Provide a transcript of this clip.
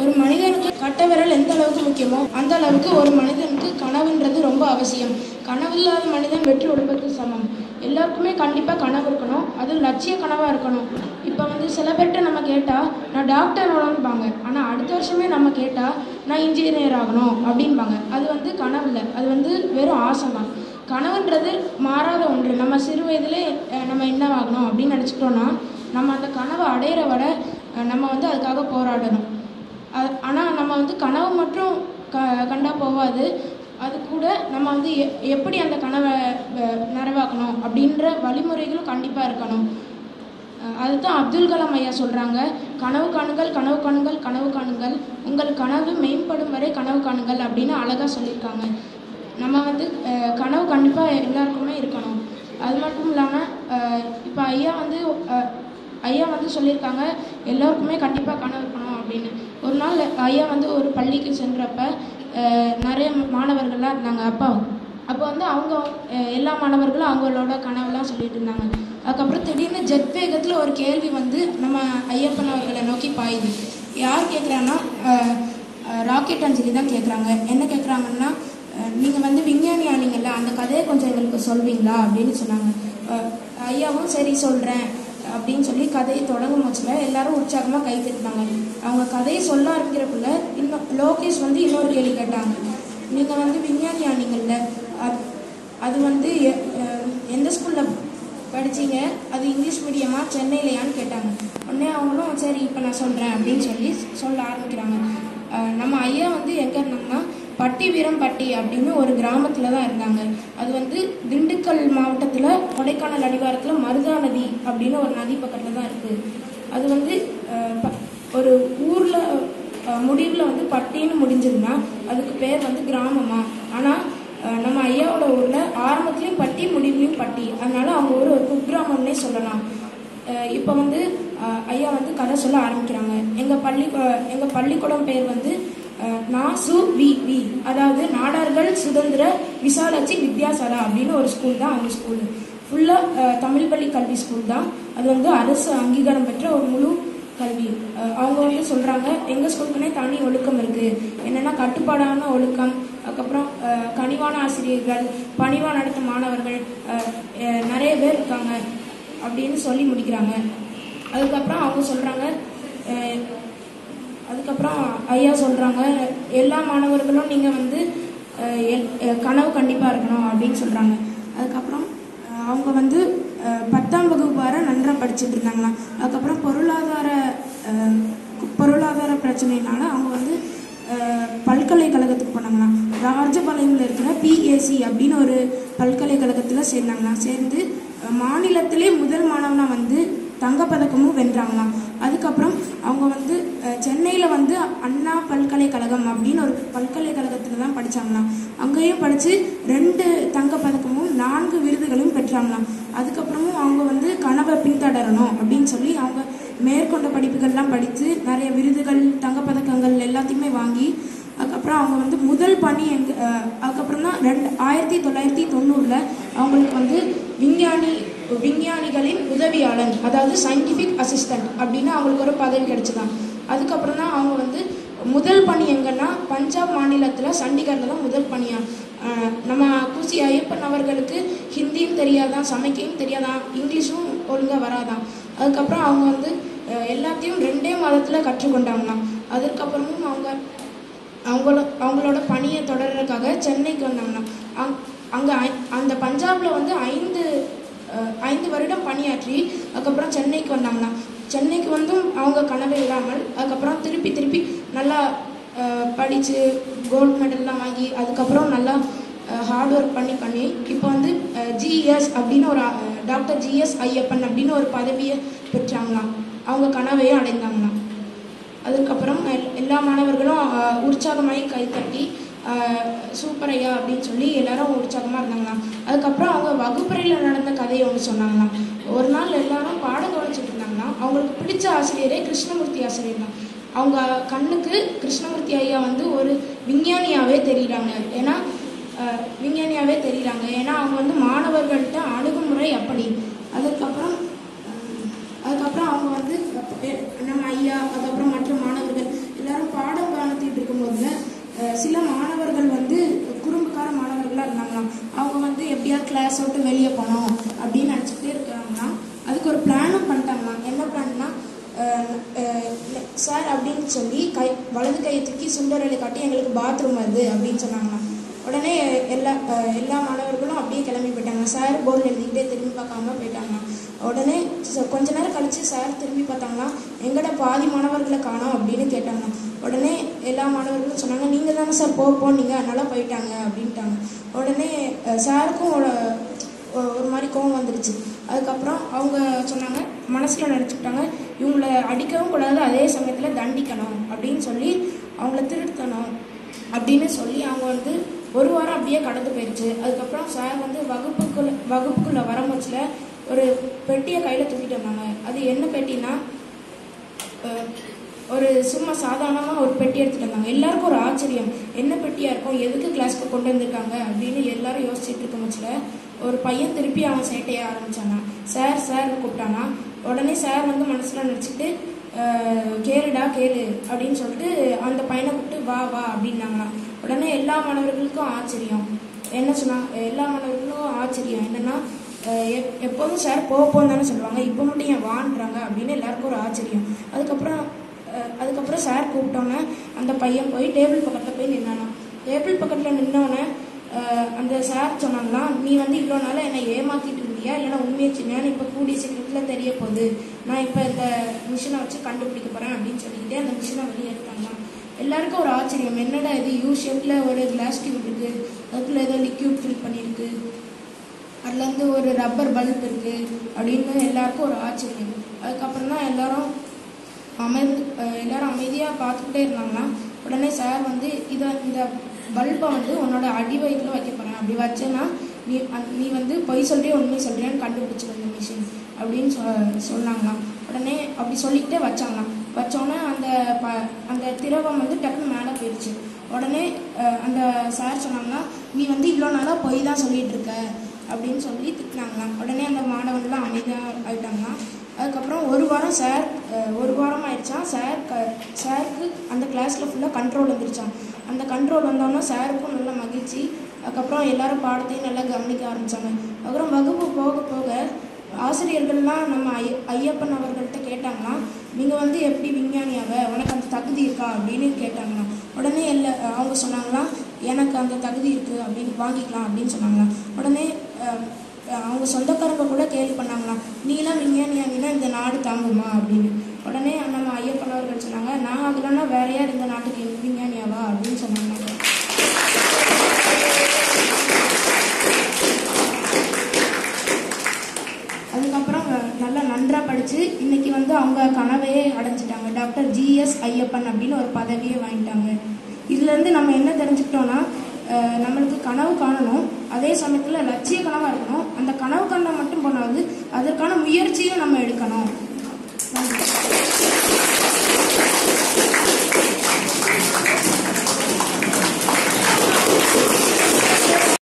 ஒரு மனிதனுக்கு கட்ட விரல் எந்த அளவுக்கு முக்கியமோ அந்த அளவுக்கு ஒரு மனிதனுக்கு கனவுன்றது ரொம்ப அவசியம் கனவு இல்லாத மனிதன் வெற்றி உடம்புக்கு சமம் எல்லாருக்குமே கண்டிப்பாக கனவு இருக்கணும் அது லட்சிய கனவாக இருக்கணும் இப்போ வந்து சில பேர்கிட்ட நம்ம கேட்டால் நான் டாக்டர் ஆகணும்பாங்க ஆனால் அடுத்த வருஷமே நம்ம கேட்டால் நான் இன்ஜினியர் ஆகணும் அப்படின்பாங்க அது வந்து கனவு இல்லை அது வந்து வெறும் ஆசை தான் கனவுன்றது மாறாத ஒன்று நம்ம சிறு வயதிலே அஹ், நம்ம என்னவாகணும் அப்படின்னு நினச்சிக்கிட்டோன்னா நம்ம அந்த கனவை அடையிற வர அஹ், நம்ம வந்து அதுக்காக போராடணும் ஆனால் நம்ம வந்து கனவு மட்டும் க கண்டா போகாது அது கூட நம்ம வந்து எ எப்படி அந்த கனவை அஹ், நிறைவாக்கணும் அப்படின்ற வழிமுறைகளும் கண்டிப்பாக இருக்கணும் அஹ், அதுதான் அப்துல் கலாம் ஐயா சொல்கிறாங்க கனவு காணுங்கள் கனவு காணுங்கள் கனவு காணுங்கள் உங்கள் கனவு மேம்படும் வரை கனவு காணுங்கள் அப்படின்னு அழகாக சொல்லியிருக்காங்க நம்ம வந்து அஹ், கனவு கண்டிப்பாக எல்லாருக்குமே இருக்கணும் அது மட்டும் இல்லாமல் இப்போ ஐயா வந்து அஹ், ஐயா வந்து சொல்லியிருக்காங்க எல்லாருக்குமே கண்டிப்பாக கனவு இருக்கணும் அப்படின்னு ஒரு நாள் ஐயா வந்து ஒரு பள்ளிக்கு சென்றப்ப அஹ், நிறைய மாணவர்கள்லாம் இருந்தாங்க அப்பா அப்போ வந்து அவங்க அஹ், எல்லா மாணவர்களும் அவங்களோட கனவுலாம் சொல்லிட்டு இருந்தாங்க அதுக்கப்புறம் திடீர்னு ஜெட் வேகத்தில் ஒரு கேள்வி வந்து நம்ம ஐயப்பன் அவர்களை நோக்கி பாயுது யார் கேட்குறாங்கன்னா ராக்கெட் அஞ்சலி தான் கேட்குறாங்க என்ன கேட்குறாங்கன்னா நீங்கள் வந்து விஞ்ஞானி ஆனீங்கல்ல அந்த கதையை கொஞ்சம் எங்களுக்கு சொல்வீங்களா அப்படின்னு சொன்னாங்க அஹ், ஐயாவும் சரி சொல்கிறேன் அப்படின்னு சொல்லி கதையை தொடங்கும் போச்சுல எல்லாரும் உற்சாகமாக கை தட்டினாங்க அவங்க கதையை சொல்ல ஆரம்பிக்கிறக்குள்ள இன்னும் லோகேஷ் வந்து இன்னொரு கேள்வி கேட்டாங்க நீங்கள் வந்து விஞ்ஞானி ஆனீங்கல்ல அது அது வந்து எ- அஹ், எந்த ஸ்கூலில் படிச்சீங்க அது இங்கிலீஷ் மீடியமா சென்னையிலையான்னு கேட்டாங்க உடனே அவங்களும் சரி இப்போ நான் சொல்கிறேன் அப்படின்னு சொல்லி சொல்ல ஆரம்பிக்கிறாங்க அஹ், நம்ம ஐயா வந்து எங்கே இருந்தாங்கன்னா பட்டி வீரம்பட்டி அப்படின்னு ஒரு கிராமத்தில் தான் இருந்தாங்க அது வந்து திண்டுக்கல் மாவட்டத்தில் கொடைக்கானல் அடிவாரத்தில் மருதா நதி அப்படின்னு ஒரு நதி பக்கத்தில் தான் இருக்குது அது வந்து அஹ், ப- ஒரு ஊரில் முடிவில் வந்து பட்டின்னு முடிஞ்சதுன்னா அதுக்கு பேர் வந்து கிராமமா ஆனால் நம்ம ஐயாவோட ஊரில் ஆரம்பத்துலேயும் பட்டி முடிவுலையும் பட்டி அதனால அவங்க ஊர் ஒரு குக்கிராமம்னே சொல்லலாம் இப்போ வந்து அஹ், ஐயா வந்து கதை சொல்ல ஆரம்பிக்கிறாங்க எங்கள் பள்ளி எங்கள் பள்ளிக்கூடம் பேர் வந்து அஹ், நாசு வி வி அதாவது நாடார்கள் சுதந்திர விசாலாட்சி வித்யாசாலா அப்படின்னு ஒரு ஸ்கூல் தான் அவங்க ஸ்கூலு ஃபுல்லாக தமிழ் பள்ளி கல்வி ஸ்கூல் தான் அது வந்து அரசு அங்கீகாரம் பெற்ற ஒரு முழு கல்வி அஹ் அவங்க வந்து சொல்கிறாங்க எங்கள் ஸ்கூலுக்குனே தனி ஒழுக்கம் இருக்குது என்னென்னா கட்டுப்பாடான ஒழுக்கம் அதுக்கப்புறம் அஹ், கனிவான ஆசிரியர்கள் பணிவாக நடத்தும் மாணவர்கள் அஹ், அஹ், நிறைய பேர் இருக்காங்க அப்படின்னு சொல்லி முடிக்கிறாங்க அதுக்கப்புறம் அவங்க சொல்கிறாங்க அதுக்கப்புறம் ஐயா சொல்கிறாங்க எல்லா மாணவர்களும் நீங்கள் வந்து அஹ், எல்- அஹ், கனவு கண்டிப்பாக இருக்கணும் அப்படின்னு சொல்கிறாங்க அதுக்கப்புறம் அஹ், அவங்க வந்து அஹ், பத்தாம் வகுப்பு வரை நன்றாக படிச்சுட்டு இருந்தாங்களாம் அதுக்கப்புறம் பொருளாதார அஹ், கு- பொருளாதார பிரச்சனைனால அவங்க வந்து அஹ், பல்கலைக்கழகத்துக்கு போனாங்களாம் ராஜபாளையம்ல இருக்கிற பிஏசி அப்படின்னு ஒரு பல்கலைக்கழகத்தில் சேர்ந்தாங்களாம் சேர்ந்து அஹ், மாநிலத்திலே முதல் மாணவனாக வந்து தங்கப்பதக்கமும் வென்றாங்களாம் அதுக்கப்புறம் அவங்க வந்து சென்னையில் வந்து அண்ணா பல்கலைக்கழகம் அப்படின்னு ஒரு பல்கலைக்கழகத்தில் தான் படித்தாங்களாம் அங்கேயும் படித்து ரெண்டு தங்கப்பதக்கமும் நான்கு விருதுகளையும் பெற்றாங்களாம் அதுக்கப்புறமும் அவங்க வந்து கனவை பின்தொடரணும் அப்படின்னு சொல்லி அவங்க மேற்கொண்ட படிப்புகள்லாம் படித்து நிறைய விருதுகள் தங்கப்பதக்கங்கள் எல்லாத்தையுமே வாங்கி அதுக்கப்புறம் அவங்க வந்து முதல் பணி எங்க அஹ், அதுக்கப்புறம் தான் ரெண்டு ஆயிரத்தி தொள்ளாயிரத்தி தொண்ணூறில் அவங்களுக்கு வந்து விஞ்ஞானி விஞ்ஞானிகளின் உதவியாளன் அதாவது சயின்டிஃபிக் அசிஸ்டன்ட் அப்படின்னு அவங்களுக்கு ஒரு பதவி கிடைச்சதான் அதுக்கப்புறம் தான் அவங்க வந்து முதல் பணி எங்கன்னா பஞ்சாப் மாநிலத்தில் சண்டிகரில் தான் முதல் பணியா அஹ், நம்ம குசி ஐயப்பன் அவர்களுக்கு ஹிந்தியும் தெரியாதான் சமைக்கவும் தெரியாதான் இங்கிலீஷும் ஒழுங்காக வராதான் அதுக்கப்புறம் அவங்க வந்து அஹ், எல்லாத்தையும் ரெண்டே மாதத்தில் கற்றுக்கொண்டாங்களாம் அதுக்கப்புறமும் அவங்க அவங்கள அவங்களோட பணியை தொடர்றதுக்காக சென்னைக்கு வந்தாங்களாம் அங் அங்கே அந்த பஞ்சாபில் வந்து ஐந்து அஹ், ஐந்து வருடம் பணியாற்றி அதுக்கப்புறம் சென்னைக்கு வந்தாங்களாம் சென்னைக்கு வந்தும் அவங்க கனவு இல்லாமல் அதுக்கப்புறம் திருப்பி திருப்பி நல்லா படித்து கோல்டு மெடல்லாம் வாங்கி அதுக்கப்புறம் நல்லா ஹார்ட் ஒர்க் பண்ணி பண்ணி இப்போ வந்து ஜிஎஸ் அப்படின்னு ஒரு அஹ், டாக்டர் ஜிஎஸ் ஐயப்பன் அப்படின்னு ஒரு பதவியை பெற்றாங்களாம் அவங்க கனவையும் அடைந்தாங்களாம் அதுக்கப்புறம் எல்- எல்லா மாணவர்களும் அஹ், உற்சாகமாகி கைத்தட்டி அஹ், சூப்பர் ஐயா அப்படின்னு சொல்லி எல்லாரும் உற்சாகமாக இருந்தாங்களாம் அதுக்கப்புறம் அவங்க வகுப்பறையில் நடந்த கதையை ஒன்று சொன்னாங்களாம் ஒரு நாள் எல்லாரும் பாடம் கவனிச்சுட்டு இருந்தாங்களாம் அவங்களுக்கு பிடிச்ச ஆசிரியரே கிருஷ்ணமூர்த்தி ஆசிரியர் தான் அவங்க கண்ணுக்கு கிருஷ்ணமூர்த்தி ஐயா வந்து ஒரு விஞ்ஞானியாகவே தெரியுறாங்க ஏன்னா அஹ், விஞ்ஞானியாகவே தெரியுறாங்க ஏன்னா அவங்க வந்து மாணவர்கள்ட்ட அணுகுமுறை அப்படி அதுக்கப்புறம் அஹ், அதுக்கப்புறம் அவங்க வந்து எ- நம்ம ஐயா அதுக்கப்புறம் மற்ற மாணவர்கள் எல்லாரும் பாடம் சில மாணவர்கள் வந்து குறும்புக்கார மாணவர்களாக இருந்தாங்களாம் அவங்க வந்து எப்படியாவது கிளாஸ் விட்டு வெளியே போகணும் அப்படின்னு நினச்சிக்கிட்டே இருக்கிறாங்களாம் அதுக்கு ஒரு பிளானும் பண்ணிட்டாங்களாம் என்ன பிளான்னா சார் அப்படின்னு சொல்லி கை வலது கையை தூக்கி சுண்டரலை காட்டி எங்களுக்கு பாத்ரூம் வருது அப்படின்னு சொன்னாங்களாம் உடனே எல்லா அஹ், எல்லா மாணவர்களும் அப்படியே கிளம்பி போயிட்டாங்க சார் போர்டில் எழுதிக்கிட்டே திரும்பி பார்க்காம போயிட்டாங்க உடனே ச- கொஞ்ச நேரம் கழிச்சு சார் திரும்பி பார்த்தாங்கன்னா எங்கட பாதி மாணவர்களை காணோம் அப்படின்னு கேட்டாங்க உடனே எல்லா மாணவர்களும் சொன்னாங்க நீங்கள் தானே சார் போக போனீங்க அதனால போயிட்டாங்க அப்படின்ட்டாங்க உடனே அஹ், சாருக்கும் ஒரு ஒ- ஒரு மாதிரி கோவம் வந்துருச்சு அதுக்கப்புறம் அவங்க சொன்னாங்க மனசில் நினச்சிக்கிட்டாங்க இவங்களை அடிக்கவும் கூடாது அதே சமயத்தில் தண்டிக்கணும் அப்படின்னு சொல்லி அவங்கள திருத்தணும் அப்படின்னு சொல்லி அவங்க வந்து ஒரு வாரம் அப்படியே கடந்து போயிடுச்சு அதுக்கப்புறம் சார் வந்து வகுப்புக்குள்ள வகுப்புக்குள்ள வரமுச்சில் ஒரு பெட்டியை கையில் தூக்கிட்டு வந்தாங்க அது என்ன பெட்டினா அஹ், ஒரு சும்மா சாதாரணமாக ஒரு பெட்டி எடுத்துட்டு வந்தாங்க எல்லாருக்கும் ஒரு ஆச்சரியம் என்ன பெட்டியாக இருக்கும் எதுக்கு கிளாஸ்க்கு கொண்டு வந்திருக்காங்க அப்படின்னு எல்லாரும் யோசிச்சுட்டு இருக்க முச்சில் ஒரு பையன் திருப்பி அவன் சேட்டைய ஆரம்பிச்சானா சார் சார் கூப்பிட்டானா உடனே சார் வந்து மனசில் நினச்சிட்டு கேளுடா கேளு அப்படின்னு சொல்லிட்டு அந்த பையனை கூப்பிட்டு வா வா அப்படின்னாங்களாம் உடனே எல்லா மாணவர்களுக்கும் ஆச்சரியம் என்ன சொன்னா எல்லா மாணவர்களுக்கும் ஆச்சரியம் என்னன்னா அஹ் எப்- எப்போதும் சார் போக போன்னு தானே சொல்லுவாங்க இப்போ மட்டும் ஏன் வான்றாங்க அப்படின்னு எல்லாருக்கும் ஒரு ஆச்சரியம் அதுக்கப்புறம் அஹ் அதுக்கப்புறம் சார் கூப்பிட்டோன்னே அந்த பையன் போய் டேபிள் பக்கத்தில் போய் நின்னானா டேபிள் பக்கத்தில் நின்னோடனே அந்த சார் சொன்னாங்களாம் நீ வந்து இவ்வளோ நாளாக என்னை ஏமாத்திட்டு இருந்தியா இல்லைன்னா உண்மையை சொன்னியான்னு இப்போ கூடிய சீக்கிரத்தில் தெரிய போகுது நான் இப்போ இந்த மிஷினை வச்சு கண்டுபிடிக்க போகிறேன் அப்படின்னு சொல்லிக்கிட்டே அந்த மிஷினை வெளியே எடுத்தாங்களாம் எல்லாருக்கும் ஒரு ஆச்சரியம் என்னடா இது யூ ஷேப்பில் ஒரு கிளாஸ் டியூப் இருக்குது அதுக்குள்ளே ஏதோ லிக்யூட் ஃபில் பண்ணியிருக்கு அதுலேருந்து ஒரு ரப்பர் பல்ப் இருக்குது அப்படின்னு எல்லாருக்கும் ஒரு ஆச்சரியம் அதுக்கப்புறம் தான் எல்லாரும் அமைந்து அஹ் எல்லாரும் அமைதியாக பார்த்துக்கிட்டே இருந்தாங்கன்னா உடனே சார் வந்து இதை இந்த பல்பை வந்து உன்னோட அடி வயிற்றுல வைக்க போகிறேன் அப்படி வச்சேன்னா நீ அந்- நீ வந்து பொய் சொல்றியா உண்மை சொல்றியான்னு கண்டுபிடிச்சிடும் இந்த மிஷின் அப்படின்னு சொ சொன்னாங்களாம் உடனே அப்படி சொல்லிக்கிட்டே வச்சாங்களாம் வச்சோன்னே அந்த ப அந்த திரவம் வந்து டக்குன்னு மேலே போயிடுச்சு உடனே அஹ், அந்த சார் சொன்னாங்கன்னா நீ வந்து இவ்வளோ நாளாக பொய் தான் சொல்லிட்டு இருக்க அப்படின்னு சொல்லி திட்டினாங்களாம் உடனே அந்த மாணவன்லாம் அமைதியாக ஆயிட்டாங்களாம் அதுக்கப்புறம் ஒரு வாரம் சார் அஹ், ஒரு வாரம் ஆயிடுச்சான் சார் க சாருக்கு அந்த கிளாஸில் ஃபுல்லாக கண்ட்ரோல் வந்துருச்சான் அந்த கண்ட்ரோல் வந்தோன்னா சாருக்கும் நல்ல மகிழ்ச்சி அதுக்கப்புறம் எல்லாரும் பாடத்தையும் நல்லா கவனிக்க ஆரம்பித்தாங்க அப்புறம் வகுப்பு போக போக ஆசிரியர்கள்லாம் நம்ம ஐய ஐயப்பன் அவர்கள்ட்ட கேட்டாங்களாம் நீங்கள் வந்து எப்படி விஞ்ஞானியாக உனக்கு அந்த தகுதி இருக்கா அப்படின்னு கேட்டாங்களாம் உடனே எல்லா அவங்க சொன்னாங்களாம் எனக்கு அந்த தகுதி இருக்குது அப்படின்னு வாங்கிக்கலாம் அப்படின்னு சொன்னாங்களாம் உடனே அஹ், அஹ், அவங்க சொந்தக்காரங்க கூட கேள்வி பண்ணாங்களாம் நீலாம் விஞ்ஞானியாகினா இந்த நாடு தாங்குமா அப்படின்னு உடனே நம்ம ஐயப்பன் அவர்கள் சொன்னாங்க நான் ஆகலைன்னா வேற யார் இந்த நாட்டுக்கு விஞ்ஞானியாவா அப்படின்னு சொன்னாங்க அதுக்கப்புறம் அஹ், நல்லா நன்றாக படித்து இன்னைக்கு வந்து அவங்க கனவையே அடைஞ்சிட்டாங்க டாக்டர் ஜிஎஸ் ஐயப்பன் அப்படின்னு ஒரு பதவியே வாங்கிட்டாங்க இதுலேருந்து நம்ம என்ன தெரிஞ்சுக்கிட்டோம்னா அஹ், நம்மளுக்கு கனவு காணணும் அதே சமயத்தில் லட்சிய கனவாக இருக்கணும் அந்த கனவு கண்ட மட்டும் போனாது அதற்கான முயற்சியும் நம்ம எடுக்கணும் நன்றி